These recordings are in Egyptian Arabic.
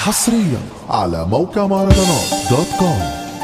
حصريا على موقع مهرجانات دوت كوم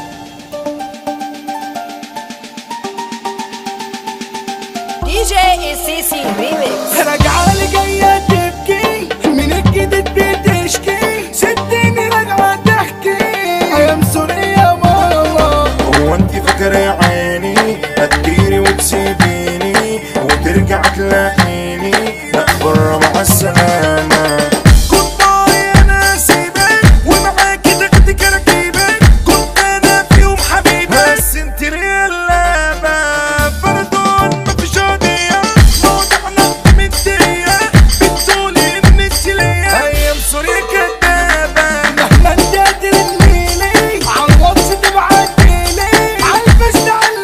دي جي السيسي ريميكس راجعة جاية تبكي من الجديد بتشكي ستيني راجعة تحكي أيام سوريا ماما هو انت فاكرة يا عيني هتطيري وتسيبيني وترجع تلاقيني لا بره مع السلامة كنت انا سيبك ومعاكي تاخدي كراكيبك كنت انا في يوم حبيبك بس انت ليه اللعبة بردون مفيش قضية موضوعنا مدية بتقولي ان انت ليا ايام سوريا كدابة مهما انت ترميلي عالواتس تبعتيلي عالفيس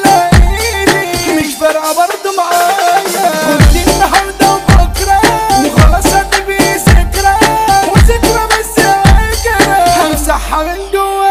تعلقيلي مش فارقة برضه معايا كنت النهاردة وبكرة وخلاص هتبقي ذكرى وذكرى بس فاكرة همسحها من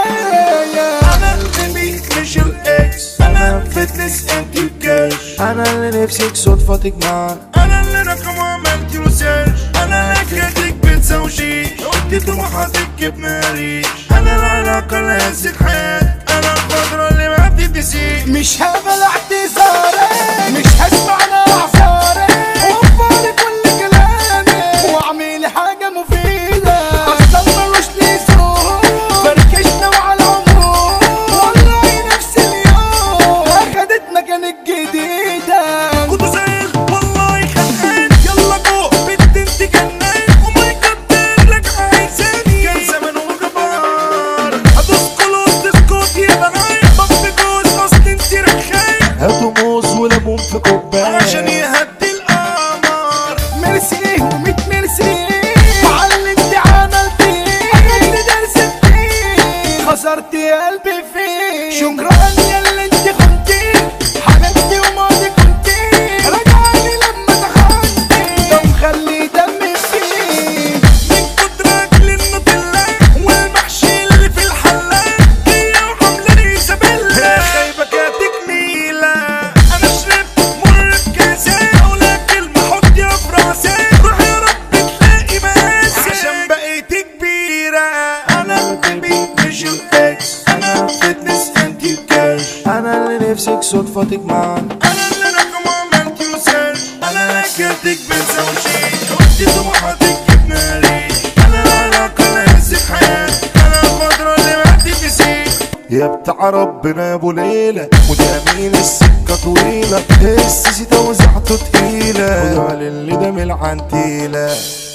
جوايا انا اللي مش الاكس انا فتنس انت الكاش انا اللي نفسك صدفة تجمعنا انا اللي رقم عملت له سيرش انا اللي كاتك بيتزا وشيش قلت طموحاتك بماريش انا العلاقة اللي هزت حياتي انا الفترة اللي ما بتتنسيش مش هقبل اعتذاري مش هسمع اعذاري وفري كل كلامي واعمل حاجة مفيدة اصلا ملوش لي سوق فركشنا وعلى العموم والله نفس اليوم اخدت مكان الجديدة كنت زعل والله خانقان يلا جو بنت انت جنان وما يقدر لك عايزاني كان زمان وجبار ادوس كلوز تسكت يبقى معايا بطل جوز اصل انت رخام هاتوا موز وليمون في كوبايه عشان يهدي القمر ميرسي وميت ميرسي على اللي انت عملتيه اخدت درس فيه خسرت قلبي فيه شكرا يا اللي انت خنتيه حبيبتي وماضي كنتي رجعني لما دخلتي ده مخلي دمي فيه من كتر اكل النوتيلا والمحشي اللي في الحله هي وحمله ايزابيلا خايبه كتكميله انا شربت مر بكاسه ولا كلمه حط يا فراسه روح يا رب تلاقي مقاسه عشان بقيت كبيره انا البيبي مش الاكس انا فتنس انت الكاش انا اللي نفسك صدفه تجمعنا انا اللي رقم عملت له سيرش انا اكلتك بيتزا وشيش قلت طموحاتك جبنا ريش انا العلاقه اللي هزت حياتي انا الفتره اللي ما تتنسيش يا بتاع ربنا يا ابو ليلى ودي امين السكه طويله السيسي توزعته تقيله خدوا على اللي ده من العنتيله